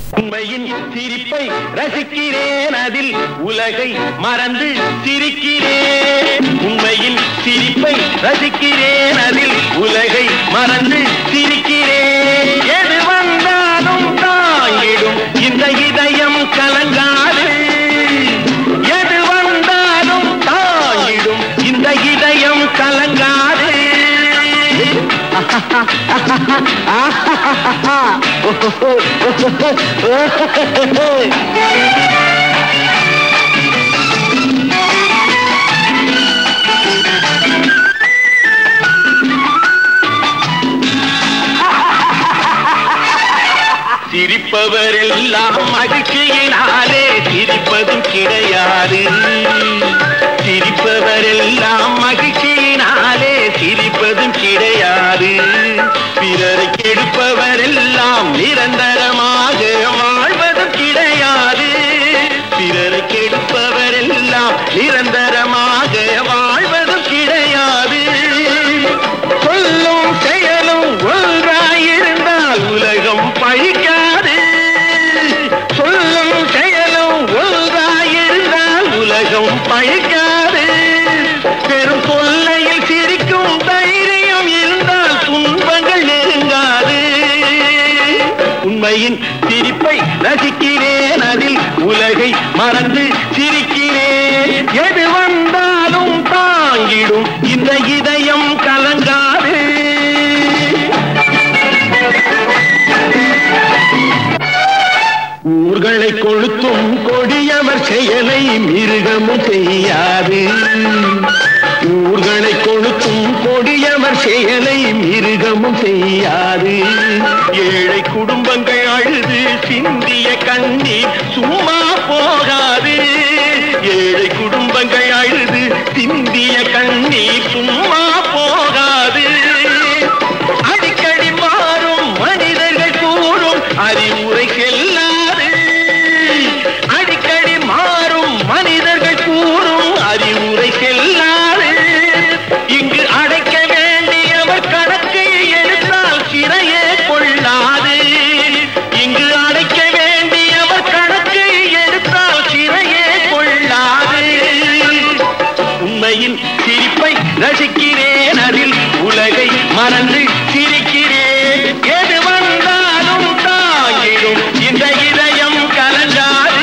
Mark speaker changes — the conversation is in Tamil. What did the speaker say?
Speaker 1: உண்மையின் சிரிப்பை ரசிக்கிறேன் அதில் உலகை மறந்து சிரிக்கிறேன் உண்மையின் சிரிப்பை ரசிக்கிறேன் அதில் உலகை மறந்து சிரிக்கிறேன் எது வந்தாலும் தாங்கிடும் இந்த இதயம் கலங்காது எது வந்தாலும் தாங்கிடும் இந்த இதயம் கலங்காது சிரிப்பவரெல்லாம் மகிழ்ச்சியினாலே சிரிப்பதும் கிடையாது சிரிப்பவரெல்லாம் மகிழ்ச்சியினாலே சிரிப்பதும் கிடையாது பிறரை கெடுப்பவரெல்லாம் நிரந்தரமாக வாழ்வதும் கிடையாது பிறரை கெடுப்பவரெல்லாம் நிரந்தரமாக வாழ்வதும் கிடையாது சொல்லும் செயலும் ஒன்றாயிருந்தால் உலகம் பழிக்காது சொல்லும் செயலும் ஒன்றாயிருந்தால் உலகம் பழிக்காது பெரும் தொல்லையில் சிரிக்கும் தைரியம் இருந்தால் துன்பங்கள் நெருங்காது உண்மையின் சிரிப்பை ரசிக்கிறேன் அதில் உலகை மறந்து சிரிக்கிறேன் எது வந்தாலும் தாங்கிடும் இந்த இதயம் கலங்காது ஊர்களை கொளுத்தும் கொடியவர் செயலை மிருகமும் செய்யாது ஊர்களை கொளுத்தும் கொடியவர் செயலை மிருகமும் செய்யாது ஏழை குடும்பங்கள் அழுது சிந்திய கண்ணீர் சும்மா போகாது ஏழை குடும்பங்கள் அழுது சிந்திய கண்ணீர் சும்மா போகாது அடிக்கடி மாறும் மனிதர்கள் கூறும் அறிவுரை செல்லாது அடிக்கடி மாறும் மனிதர்கள் கூறும் அறிவுரை செல்லாது இங்கு அடைக்க வேண்டியவர் கணக்கை எடுத்தால் சிறையே கொள்ளாது இங்கு அடைக்க வேண்டியவர் கணக்கை எடுத்தால் சிறையே கொள்ளாது உண்மையின் சிரிப்பை ரசிக்கிறேன் அதில் உலகை மறந்து சிரிக்கிறேன் எது வந்தாலும் தாங்கிடும் இந்த இதயம் கலங்காது